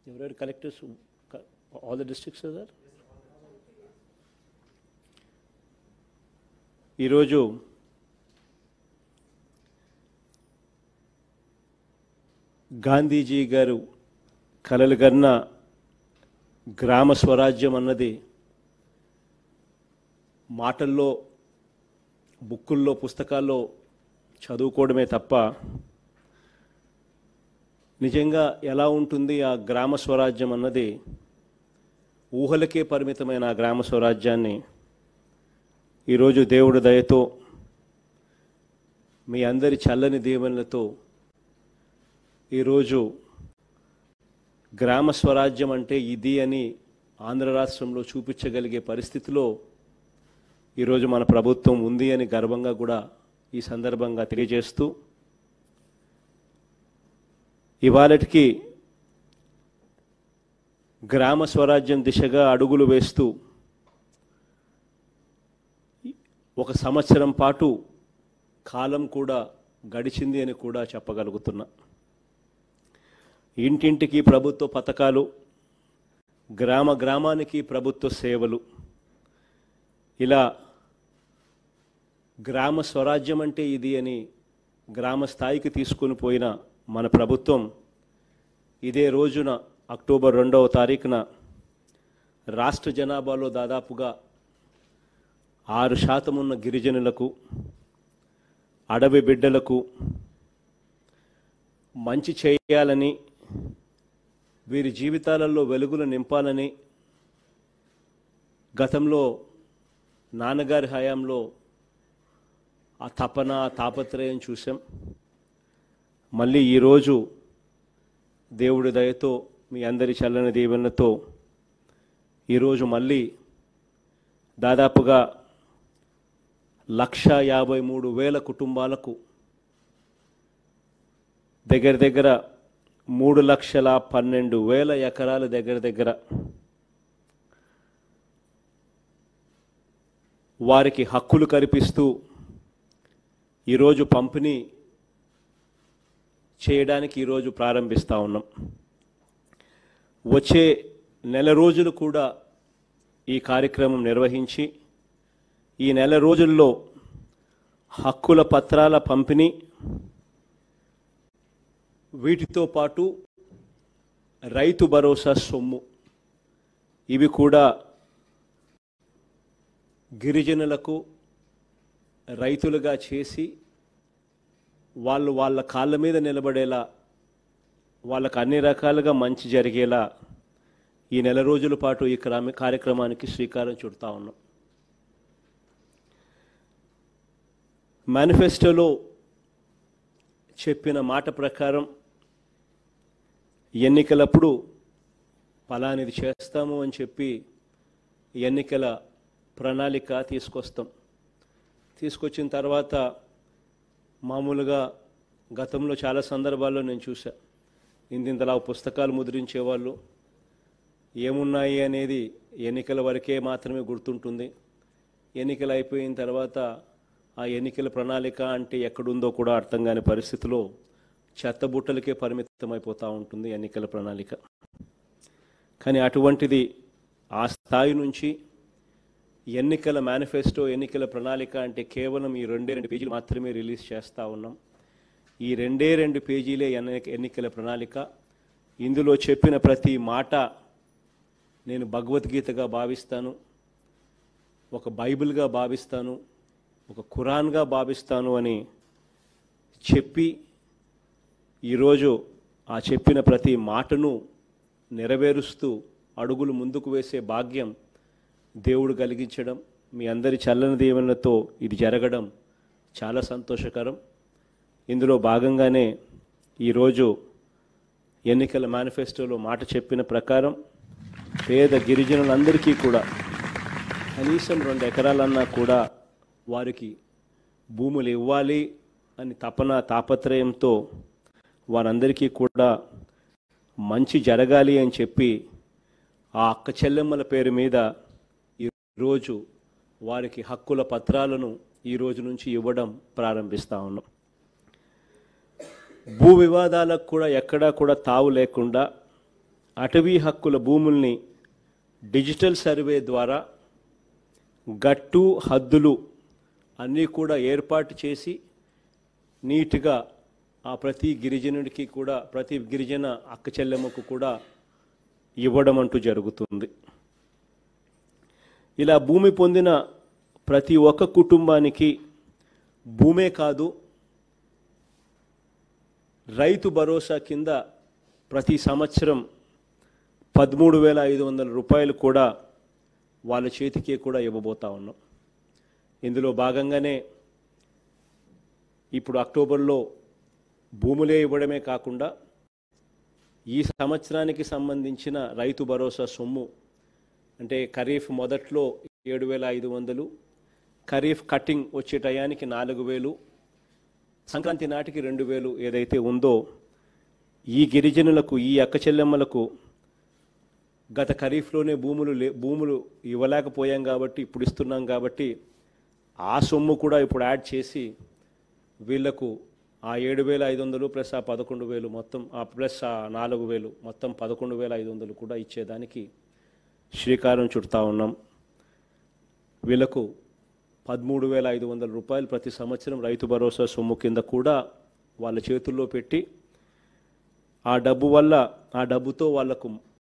ఎవరెవరు collectors all the districts sir ఈరోజు గాంధీజీ గారు కలలు కన్న గ్రామ స్వరాజ్యం అన్నది మాటల్లో బుక్కుల్లో పుస్తకాల్లో చదువుకోవడమే తప్ప నిజంగా ఎలా ఉంటుంది ఆ గ్రామ స్వరాజ్యం అన్నది ఊహలకే పరిమితమైన ఆ గ్రామ స్వరాజ్యాన్ని ఈరోజు దేవుడి దయతో మీ అందరి చల్లని దీవెనలతో ఈరోజు గ్రామ స్వరాజ్యం అంటే ఇది అని ఆంధ్ర రాష్ట్రంలో చూపించగలిగే పరిస్థితిలో ఈరోజు మన ప్రభుత్వం ఉంది అని గర్వంగా కూడా ఈ సందర్భంగా తెలియజేస్తూ ఇవాళటికి గ్రామ స్వరాజ్యం దిశగా అడుగులు వేస్తూ ఒక సంవత్సరం పాటు కాలం కూడా గడిచింది అని కూడా చెప్పగలుగుతున్నా ఇంటింటికి ప్రభుత్వ పథకాలు గ్రామ గ్రామానికి ప్రభుత్వ సేవలు ఇలా గ్రామ స్వరాజ్యం అంటే ఇది అని గ్రామ స్థాయికి తీసుకుని పోయిన మన ప్రభుత్వం ఇదే రోజున అక్టోబర్ రెండవ తారీఖున రాష్ట్ర జనాభాలో దాదాపుగా ఆరు శాతం ఉన్న గిరిజనులకు అడవి బిడ్డలకు మంచి చేయాలని వీరి జీవితాలలో వెలుగులు నింపాలని గతంలో నాన్నగారి హయాంలో ఆ తపన ఆ తాపత్రయం చూసాం మళ్ళీ ఈరోజు దేవుడి దయతో మీ అందరి చల్లని దీవెనలతో ఈరోజు మళ్ళీ దాదాపుగా లక్ష యాభై మూడు వేల కుటుంబాలకు దగ్గర దగ్గర మూడు లక్షల పన్నెండు వేల ఎకరాల దగ్గర దగ్గర వారికి హక్కులు కల్పిస్తూ ఈరోజు పంపిణీ చేయడానికి ఈరోజు ప్రారంభిస్తూ ఉన్నాం వచ్చే నెల రోజులు కూడా ఈ కార్యక్రమం నిర్వహించి ఈ నెల రోజుల్లో హక్కుల పత్రాల పంపిణీ వీటితో పాటు రైతు భరోసా సొమ్ము ఇవి కూడా గిరిజనులకు రైతులుగా చేసి వాళ్ళు వాళ్ళ కాళ్ళ మీద నిలబడేలా వాళ్ళకు అన్ని రకాలుగా మంచి జరిగేలా ఈ నెల రోజుల పాటు ఈ క్రమ కార్యక్రమానికి శ్రీకారం చుడతా ఉన్నాం మేనిఫెస్టోలో చెప్పిన మాట ప్రకారం ఎన్నికలప్పుడు ఫలానిది చేస్తాము అని చెప్పి ఎన్నికల ప్రణాళిక తీసుకొస్తాం తీసుకొచ్చిన తర్వాత మామూలుగా గతంలో చాలా సందర్భాల్లో నేను చూసా ఇంతింతలా పుస్తకాలు ముద్రించేవాళ్ళు ఏమున్నాయి అనేది ఎన్నికల వరకే మాత్రమే గుర్తుంటుంది ఎన్నికలు అయిపోయిన తర్వాత ఆ ఎన్నికల ప్రణాళిక అంటే ఎక్కడుందో కూడా అర్థం కాని పరిస్థితిలో చెత్తబుట్టలకే పరిమితమైపోతూ ఉంటుంది ఎన్నికల ప్రణాళిక కానీ అటువంటిది ఆ స్థాయి నుంచి ఎన్నికల మేనిఫెస్టో ఎన్నికల ప్రణాళిక అంటే కేవలం ఈ రెండే రెండు పేజీలు మాత్రమే రిలీజ్ చేస్తూ ఉన్నాం ఈ రెండే రెండు పేజీలే ఎన్నిక ఎన్నికల ప్రణాళిక ఇందులో చెప్పిన ప్రతి మాట నేను భగవద్గీతగా భావిస్తాను ఒక బైబిల్గా భావిస్తాను ఒక ఖురాన్గా భావిస్తాను అని చెప్పి ఈరోజు ఆ చెప్పిన ప్రతి మాటను నెరవేరుస్తూ అడుగులు ముందుకు వేసే భాగ్యం దేవుడు కలిగించడం మీ అందరి చల్లని దీవెనలతో ఇది జరగడం చాలా సంతోషకరం ఇందులో భాగంగానే ఈరోజు ఎన్నికల మేనిఫెస్టోలో మాట చెప్పిన ప్రకారం పేద గిరిజనులందరికీ కూడా కనీసం రెండు ఎకరాలన్నా కూడా వారికి భూములు ఇవ్వాలి అని తపన తాపత్రయంతో వారందరికీ కూడా మంచి జరగాలి అని చెప్పి ఆ అక్క చెల్లెమ్మల పేరు మీద ఈరోజు వారికి హక్కుల పత్రాలను ఈ రోజు నుంచి ఇవ్వడం ప్రారంభిస్తూ ఉన్నాం భూ వివాదాలకు కూడా ఎక్కడా కూడా తావు లేకుండా అటవీ హక్కుల భూముల్ని డిజిటల్ సర్వే ద్వారా గట్టు హద్దులు అన్నీ కూడా ఏర్పాటు చేసి నీట్గా ఆ ప్రతి గిరిజనుడికి కూడా ప్రతి గిరిజన అక్క చెల్లెమ్మకు కూడా ఇవ్వడం అంటూ జరుగుతుంది ఇలా భూమి పొందిన ప్రతి ఒక్క కుటుంబానికి భూమే కాదు రైతు భరోసా కింద ప్రతి సంవత్సరం పదమూడు వేల ఐదు వందల రూపాయలు కూడా వాళ్ళ చేతికే కూడా ఇవ్వబోతా ఉన్నాం ఇందులో భాగంగానే ఇప్పుడు అక్టోబర్లో భూములే ఇవ్వడమే కాకుండా ఈ సంవత్సరానికి సంబంధించిన రైతు భరోసా సొమ్ము అంటే ఖరీఫ్ మొదట్లో ఏడు వేల ఐదు వందలు ఖరీఫ్ కటింగ్ వచ్చే టయానికి నాలుగు వేలు సంక్రాంతి నాటికి రెండు వేలు ఏదైతే ఉందో ఈ గిరిజనులకు ఈ అక్క చెల్లెమ్మలకు గత ఖరీఫ్లోనే భూములు లే భూములు ఇవ్వలేకపోయాం కాబట్టి ఇప్పుడు ఇస్తున్నాం కాబట్టి ఆ సొమ్ము కూడా ఇప్పుడు యాడ్ చేసి వీళ్లకు ఆ ఏడు వేల ఐదు వందలు ప్లస్ ఆ పదకొండు వేలు మొత్తం ఆ ప్లస్ ఆ నాలుగు వేలు మొత్తం పదకొండు వేల ఐదు వందలు కూడా ఇచ్చేదానికి శ్రీకారం చుడతా ఉన్నాం వీళ్లకు పదమూడు వేల ఐదు వందల రూపాయలు ప్రతి సంవత్సరం రైతు భరోసా సొమ్ము కింద కూడా వాళ్ళ చేతుల్లో పెట్టి ఆ డబ్బు వల్ల ఆ డబ్బుతో వాళ్లకు